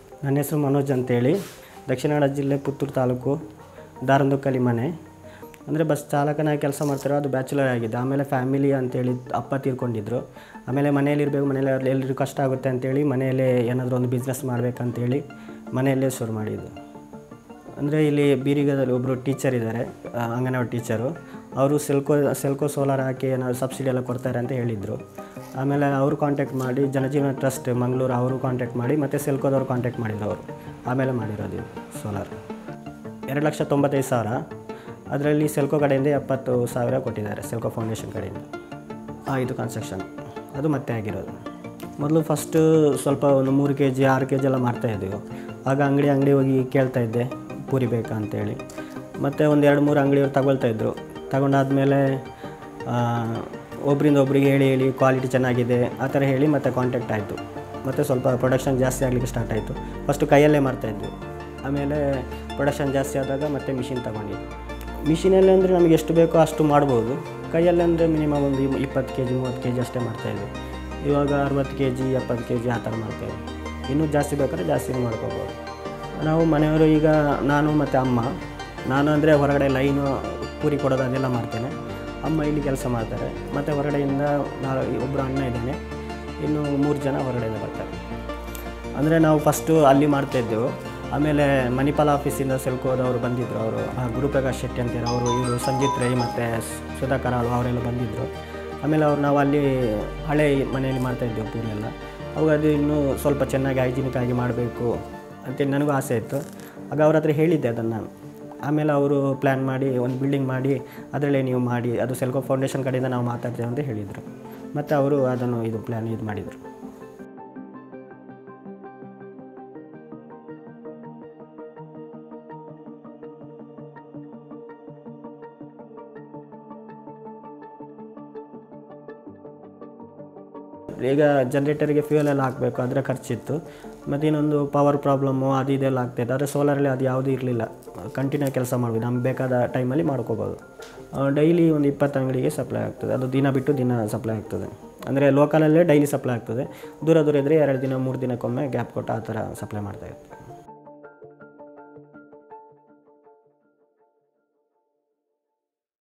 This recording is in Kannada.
ನನ್ನ ಹೆಸರು ಮನೋಜ್ ಅಂತೇಳಿ ದಕ್ಷಿಣ ಕನ್ನಡ ಜಿಲ್ಲೆ ಪುತ್ತೂರು ತಾಲೂಕು ದಾರಂದುಕಲಿ ಮನೆ ಅಂದರೆ ಬಸ್ ಚಾಲಕನಾಗಿ ಕೆಲಸ ಮಾಡ್ತಿರೋ ಅದು ಬ್ಯಾಚುಲರ್ ಆಗಿದೆ ಆಮೇಲೆ ಫ್ಯಾಮಿಲಿ ಅಂತೇಳಿ ಅಪ್ಪ ತೀರ್ಕೊಂಡಿದ್ರು ಆಮೇಲೆ ಮನೇಲಿ ಇರಬೇಕು ಮನೇಲಿ ಅವ್ರು ಎಲ್ಲರಿಗೂ ಕಷ್ಟ ಆಗುತ್ತೆ ಅಂತೇಳಿ ಮನೆಯಲ್ಲೇ ಏನಾದರೂ ಒಂದು ಬಿಸ್ನೆಸ್ ಮಾಡಬೇಕಂತೇಳಿ ಮನೆಯಲ್ಲೇ ಶುರು ಮಾಡಿದ್ದು ಅಂದರೆ ಇಲ್ಲಿ ಬೀರಿಗದಲ್ಲಿ ಒಬ್ಬರು ಟೀಚರ್ ಇದ್ದಾರೆ ಆ, ಅಂಗನವಾಡಿ ಟೀಚರು ಅವರು ಸೆಲ್ಕೋ ಸೆಲ್ಕೋ ಸೋಲಾರ್ ಹಾಕಿ ಏನಾದ್ರು ಸಬ್ಸಿಡಿ ಎಲ್ಲ ಕೊಡ್ತಾರೆ ಅಂತ ಹೇಳಿದರು ಆಮೇಲೆ ಅವರು ಕಾಂಟ್ಯಾಕ್ಟ್ ಮಾಡಿ ಜನಜೀವನ ಟ್ರಸ್ಟ್ ಮಂಗಳೂರು ಅವರು ಕಾಂಟ್ಯಾಕ್ಟ್ ಮಾಡಿ ಮತ್ತು ಸೆಲ್ಕೋದವ್ರು ಕಾಂಟ್ಯಾಕ್ಟ್ ಮಾಡಿದ್ರು ಅವರು ಆಮೇಲೆ ಮಾಡಿರೋದು ಇದು ಸೋಲಾರ್ ಎರಡು ಲಕ್ಷ ತೊಂಬತ್ತೈದು ಸಾವಿರ ಅದರಲ್ಲಿ ಸೆಲ್ಕೋ ಕಡೆಯಿಂದ ಎಪ್ಪತ್ತು ಸಾವಿರ ಕೊಟ್ಟಿದ್ದಾರೆ ಸೆಲ್ಕೋ ಫೌಂಡೇಶನ್ ಕಡೆಯಿಂದ ಆ, ಇದು ಕನ್ಸ್ಟ್ರಕ್ಷನ್ ಅದು ಮತ್ತೆ ಆಗಿರೋದು ಮೊದಲು ಫಸ್ಟು ಸ್ವಲ್ಪ ಒಂದು ಮೂರು ಕೆ ಜಿ ಆರು ಕೆ ಜಿ ಎಲ್ಲ ಮಾಡ್ತಾಯಿದ್ದೆವು ಆಗ ಅಂಗಡಿ ಅಂಗಡಿ ಹೋಗಿ ಕೇಳ್ತಾ ಇದ್ದೆ ಪೂರಿ ಬೇಕಾ ಅಂತೇಳಿ ಮತ್ತು ಒಂದು ಎರಡು ಮೂರು ಅಂಗಡಿಯವ್ರು ತಗೊಳ್ತಾ ಇದ್ದರು ತಗೊಂಡಾದ್ಮೇಲೆ ಒಬ್ಬರಿಂದ ಒಬ್ರಿಗೆ ಹೇಳಿ ಹೇಳಿ ಕ್ವಾಲಿಟಿ ಚೆನ್ನಾಗಿದೆ ಆ ಥರ ಹೇಳಿ ಮತ್ತೆ ಕಾಂಟ್ಯಾಕ್ಟ್ ಆಯಿತು ಮತ್ತು ಸ್ವಲ್ಪ ಪ್ರೊಡಕ್ಷನ್ ಜಾಸ್ತಿ ಆಗಲಿಕ್ಕೆ ಸ್ಟಾರ್ಟ್ ಆಯಿತು ಫಸ್ಟು ಕೈಯಲ್ಲೇ ಮಾಡ್ತಾಯಿದ್ವಿ ಆಮೇಲೆ ಪ್ರೊಡಕ್ಷನ್ ಜಾಸ್ತಿ ಆದಾಗ ಮತ್ತೆ ಮಿಷಿನ್ ತಗೊಂಡಿದ್ವಿ ಮಿಷಿನಲ್ಲಿ ಅಂದರೆ ನಮಗೆ ಎಷ್ಟು ಬೇಕೋ ಅಷ್ಟು ಮಾಡ್ಬೋದು ಕೈಯಲ್ಲಿ ಅಂದರೆ ಮಿನಿಮಮ್ ಒಂದು ಇಪ್- ಇಪ್ಪತ್ತು ಕೆ ಜಿ ಮೂವತ್ತು ಕೆ ಜಿ ಅಷ್ಟೇ ಮಾಡ್ತಾಯಿದ್ವಿ ಇವಾಗ ಅರವತ್ತು ಕೆ ಜಿ ಎಪ್ಪತ್ತು ಕೆ ಜಿ ಆ ಥರ ಮಾಡ್ತಾಯಿದ್ವಿ ಇನ್ನೂ ಜಾಸ್ತಿ ಬೇಕಾದ್ರೆ ಜಾಸ್ತಿನೂ ಮಾಡ್ಕೋಬೋದು ನಾವು ಮನೆಯವರು ಈಗ ನಾನು ಮತ್ತು ಅಮ್ಮ ನಾನು ಅಂದರೆ ಹೊರಗಡೆ ಲೈನು ಪೂರಿ ಕೊಡೋದು ಅದೆಲ್ಲ ಮಾಡ್ತೇನೆ ಅಮ್ಮ ಇಲ್ಲಿ ಕೆಲಸ ಮಾಡ್ತಾರೆ ಮತ್ತು ಹೊರಗಡೆಯಿಂದ ನಾನು ಒಬ್ಬರು ಅಣ್ಣ ಇದ್ದಾನೆ ಇನ್ನು ಮೂರು ಜನ ಹೊರಗಡೆಯಿಂದ ಬರ್ತಾರೆ ಅಂದರೆ ನಾವು ಫಸ್ಟು ಅಲ್ಲಿ ಮಾಡ್ತಾಯಿದ್ದೆವು ಆಮೇಲೆ ಮಣಿಪಾಲ್ ಆಫೀಸಿಂದ ಸೆಲ್ಕೋದವರು ಬಂದಿದ್ದರು ಅವರು ಗುರುಪ್ರಕಾಶ್ ಶೆಟ್ಟಿ ಅಂತೇಳಿ ಅವರು ಇವರು ಸಂಜಿತ್ ರೈ ಮತ್ತು ಸುಧಾಕರ್ ಆಳ್ವ ಅವರೆಲ್ಲ ಬಂದಿದ್ದರು ಆಮೇಲೆ ಅವ್ರು ನಾವು ಅಲ್ಲಿ ಹಳೆ ಮನೆಯಲ್ಲಿ ಮಾಡ್ತಾಯಿದ್ದೆವು ಪೂರಿ ಎಲ್ಲ ಅವಾಗ ಅದು ಇನ್ನೂ ಸ್ವಲ್ಪ ಚೆನ್ನಾಗಿ ಹೈಜಿನಿಕ್ ಆಗಿ ಮಾಡಬೇಕು ಅಂತೇಳಿ ನನಗೂ ಆಸೆ ಇತ್ತು ಆಗ ಅವ್ರ ಹತ್ರ ಹೇಳಿದ್ದೆ ಅದನ್ನು ನಾನು ಆಮೇಲೆ ಅವರು ಪ್ಲ್ಯಾನ್ ಮಾಡಿ ಒಂದು ಬಿಲ್ಡಿಂಗ್ ಮಾಡಿ ಅದರಲ್ಲೇ ನೀವು ಮಾಡಿ ಅದು ಸೆಲ್ಕೋ ಫೌಂಡೇಶನ್ ಕಡೆಯಿಂದ ನಾವು ಮಾತಾಡ್ತೇವೆ ಅಂತ ಹೇಳಿದರು ಮತ್ತು ಅವರು ಅದನ್ನು ಇದು ಪ್ಲ್ಯಾನ್ ಇದು ಮಾಡಿದರು ಈಗ ಜನ್ರೇಟರ್ಗೆ ಫ್ಯೂಯಲ್ ಎಲ್ಲ ಹಾಕಬೇಕು ಅದರ ಖರ್ಚಿತ್ತು ಮತ್ತು ಇನ್ನೊಂದು ಪವರ್ ಪ್ರಾಬ್ಲಮ್ಮು ಅದು ಇದೆಲ್ಲ ಆಗ್ತಾಯಿತ್ತು ಆದರೆ ಸೋಲಾರಲ್ಲಿ ಅದು ಯಾವುದೂ ಇರಲಿಲ್ಲ ಕಂಟಿನ್ಯೂ ಕೆಲಸ ಮಾಡ್ಬೋದು ನಮ್ಗೆ ಬೇಕಾದ ಟೈಮಲ್ಲಿ ಮಾಡ್ಕೋಬೋದು ಡೈಲಿ ಒಂದು ಇಪ್ಪತ್ತು ಅಂಗಡಿಗೆ ಸಪ್ಲೈ ಆಗ್ತದೆ ಅದು ದಿನ ಬಿಟ್ಟು ದಿನ ಸಪ್ಲೈ ಆಗ್ತದೆ ಅಂದರೆ ಲೋಕಲಲ್ಲೇ ಡೈಲಿ ಸಪ್ಲೈ ಆಗ್ತದೆ ದೂರ ದೂರ ಇದ್ದರೆ ಎರಡು ದಿನ ಮೂರು ದಿನಕ್ಕೊಮ್ಮೆ ಗ್ಯಾಪ್ ಕೊಟ್ಟು ಆ ಥರ ಸಪ್ಲೈ ಮಾಡ್ತಾಯಿತ್ತು